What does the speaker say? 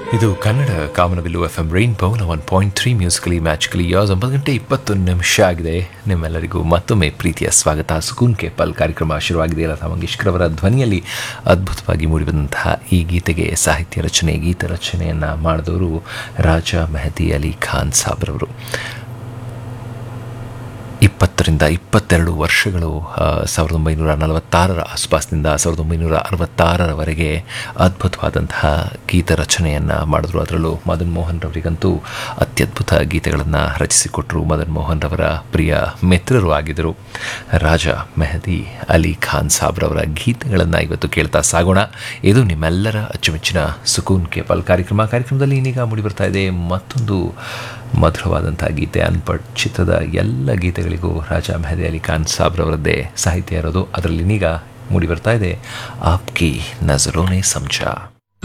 ಇದು Kannada Kamanabillu F M Rainbow one point three musically magically ಯಾವ್ದು ಒಂಬತ್ತು ಗಂಟೆ ಇಪ್ಪತ್ತು ನಿಮಿಷ ಆಗಿದೆ ನಿಮ್ಮೆಲ್ಲರಿಗೂ ಮತ್ತೊಮ್ಮೆ ಪ್ರೀತಿಯ ಸ್ವಾಗತ ಸುಕೂನ್ ಕೇಪಲ್ ಕಾರ್ಯಕ್ರಮ ಶುರುವಾಗಿದೆ ಲತಾ ಮಂಗೇಶ್ಕರ್ ಅವರ ಧ್ವನಿಯಲ್ಲಿ ಅದ್ಭುತವಾಗಿ ಮೂಡಿಬಂದಂತಹ ಈ ಗೀತೆಗೆ ಸಾಹಿತ್ಯ ರಚನೆ ಗೀತ ರಚನೆಯನ್ನು ಮಾಡಿದವರು ರಾಜಾ ಮೆಹದಿ ಅಲಿ ಖಾನ್ ಸಾಬ್ರವರು ಇಪ್ಪತ್ತರಿಂದ ಇಪ್ಪತ್ತೆರಡು ವರ್ಷಗಳು ಆ, ಸಾವಿರದ ಒಂಬೈನೂರ ನಲವತ್ತಾರರ ಆಸುಪಾಸಿನಿಂದ ಸಾವಿರದ ಒಂಬೈನೂರ ಅರವತ್ತಾರರವರೆಗೆ ಅದ್ಭುತವಾದಂತಹ ಗೀತ ರಚನೆಯನ್ನು ಮಾಡಿದ್ರು ಅದರಲ್ಲೂ ಮದನ್ ಮೋಹನ್ ರವರಿಗಂತೂ ಅತ್ಯದ್ಭುತ ಗೀತೆಗಳನ್ನು ರಚಿಸಿಕೊಟ್ಟರು ಮದನ್ ಮೋಹನ್ ರವರ ಪ್ರಿಯ ಮಿತ್ರರು ಆಗಿದ್ದರು ರಾಜ ಮೆಹದಿ ಅಲಿ ಖಾನ್ ಸಾಬ್ರವರ ಗೀತೆಗಳನ್ನು ಇವತ್ತು ಕೇಳ್ತಾ ಸಾಗೋಣ ಇದು ನಿಮ್ಮೆಲ್ಲರ ಅಚ್ಚುಮೆಚ್ಚಿನ ಸುಕೂನ್ ಕೇಪಲ್ ಕಾರ್ಯಕ್ರಮ ಕಾರ್ಯಕ್ರಮದಲ್ಲಿ ಇನ್ನೀಗ ಮೂಡಿಬರ್ತಾ ಇದೆ ಮತ್ತೊಂದು ಮಧುರವಾದಂಥ ಗೀತೆ ಅನ್ಪಡ್ ಚಿತ್ರದ ಎಲ್ಲ ಗೀತೆಗಳಿಗೂ ರಾಜಾ ಮೆಹದಿ ಅಲಿ ಖಾನ್ ಸಾಬ್ರವರದ್ದೇ ಸಾಹಿತ್ಯ ಇರೋದು ಅದರಲ್ಲಿ ಇನ್ನೀಗ ಮೂಡಿ ಬರ್ತಾ ಇದೆ ಆಪ್ಕಿ ನಜರೋನೆ ಸಂಚಾ